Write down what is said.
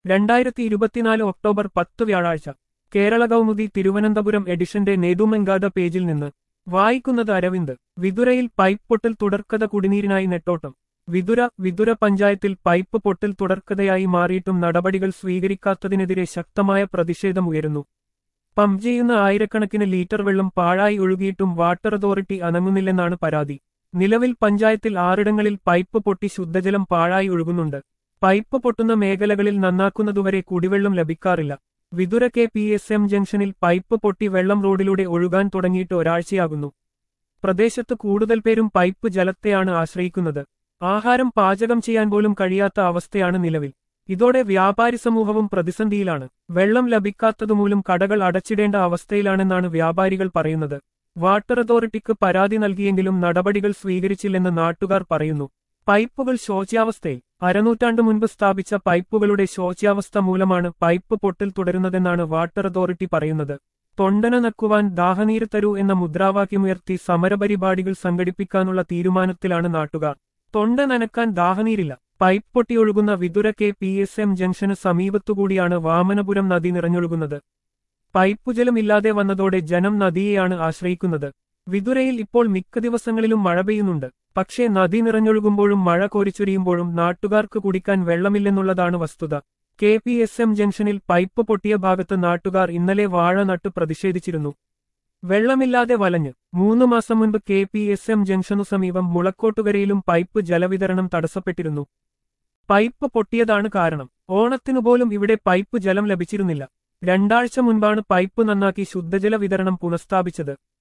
രണ്ടായിരത്തി ഇരുപത്തിനാല് ഒക്ടോബർ പത്ത് വ്യാഴാഴ്ച കേരള കൗമുദി തിരുവനന്തപുരം എഡിഷന്റെ നേതുമെങ്കാത പേജിൽ നിന്ന് വായിക്കുന്നത് അരവിന്ദ് വിതുരയിൽ പൈപ്പ് പൊട്ടൽ തുടർക്കഥ കുടിനീരിനായി നെട്ടോട്ടം വിതുര വിതുര പഞ്ചായത്തിൽ പൈപ്പ് പൊട്ടൽ തുടർക്കഥയായി മാറിയിട്ടും നടപടികൾ സ്വീകരിക്കാത്തതിനെതിരെ ശക്തമായ പ്രതിഷേധം ഉയരുന്നു പമ്പ് ചെയ്യുന്ന ആയിരക്കണക്കിന് ലീറ്റർ വെള്ളം പാഴായി ഒഴുകിയിട്ടും വാട്ടർ അതോറിറ്റി അനങ്ങുന്നില്ലെന്നാണ് പരാതി നിലവിൽ പഞ്ചായത്തിൽ ആറിടങ്ങളിൽ പൈപ്പ് പൊട്ടി ശുദ്ധജലം പാഴായി ഒഴുകുന്നുണ്ട് പൈപ്പ് പൊട്ടുന്ന മേഖലകളിൽ നന്നാക്കുന്നതുവരെ കുടിവെള്ളം ലഭിക്കാറില്ല Vithura K P S M ജംഗ്ഷനിൽ പൈപ്പ് പൊട്ടി വെള്ളം റോഡിലൂടെ ഒഴുകാൻ തുടങ്ങിയിട്ട് ഒരാഴ്ചയാകുന്നു പ്രദേശത്ത് കൂടുതൽ പേരും പൈപ്പ് ജലത്തെയാണ് ആശ്രയിക്കുന്നത് ആഹാരം പാചകം ചെയ്യാൻ പോലും കഴിയാത്ത അവസ്ഥയാണ് നിലവിൽ ഇതോടെ വ്യാപാരി സമൂഹവും പ്രതിസന്ധിയിലാണ് വെള്ളം ലഭിക്കാത്തതുമൂലം കടകൾ അടച്ചിടേണ്ട അവസ്ഥയിലാണെന്നാണ് വ്യാപാരികൾ പറയുന്നത് വാട്ടർ അതോറിറ്റിക്ക് പരാതി നൽകിയെങ്കിലും നടപടികൾ സ്വീകരിച്ചില്ലെന്ന് നാട്ടുകാർ പറയുന്നു പൈപ്പുകൾ ശോച്യാവസ്ഥയിൽ അരനൂറ്റാണ്ടു മുൻപ് സ്ഥാപിച്ച പൈപ്പുകളുടെ ശോച്യാവസ്ഥ മൂലമാണ് പൈപ്പ് പൊട്ടൽ തുടരുന്നതെന്നാണ് വാട്ടർ അതോറിറ്റി പറയുന്നത് തൊണ്ടന നക്കുവാൻ ദാഹനീര് തരൂ എന്ന മുദ്രാവാക്യമുയർത്തി സമരപരിപാടികൾ സംഘടിപ്പിക്കാനുള്ള തീരുമാനത്തിലാണ് നാട്ടുകാർ തൊണ്ട നനക്കാൻ ദാഹനീരില്ല പൈപ്പ് പൊട്ടിയൊഴുകുന്ന Vithura K P S M ജംഗ്ഷന് സമീപത്തുകൂടിയാണ് വാമനപുരം നദി നിറഞ്ഞൊഴുകുന്നത് പൈപ്പ് ജലമില്ലാതെ വന്നതോടെ ജനം നദിയെയാണ് ആശ്രയിക്കുന്നത് വിതുരയിൽ ഇപ്പോൾ മിക്ക ദിവസങ്ങളിലും മഴ പെയ്യുന്നുണ്ട് പക്ഷേ നദി നിറഞ്ഞൊഴുകുമ്പോഴും മഴ കോരിച്ചൊരിയുമ്പോഴും നാട്ടുകാർക്ക് കുടിക്കാൻ വെള്ളമില്ലെന്നുള്ളതാണ് വസ്തുത കെ പി എസ് എം ജംഗ്ഷനിൽ പൈപ്പ് പൊട്ടിയ ഭാഗത്ത് നാട്ടുകാർ ഇന്നലെ വാഴ നട്ട് പ്രതിഷേധിച്ചിരുന്നു വെള്ളമില്ലാതെ വലഞ്ഞ് മൂന്ന് മാസം മുൻപ് കെ പി എസ് എം ജംഗ്ഷനു സമീപം മുളക്കോട്ടുകരയിലും പൈപ്പ് ജലവിതരണം തടസ്സപ്പെട്ടിരുന്നു പൈപ്പ് പൊട്ടിയതാണ് കാരണം ഓണത്തിനു പോലും ഇവിടെ പൈപ്പ് ജലം ലഭിച്ചിരുന്നില്ല രണ്ടാഴ്ച മുൻപാണ് പൈപ്പ് നന്നാക്കി ശുദ്ധജല വിതരണം പുനഃസ്ഥാപിച്ചത്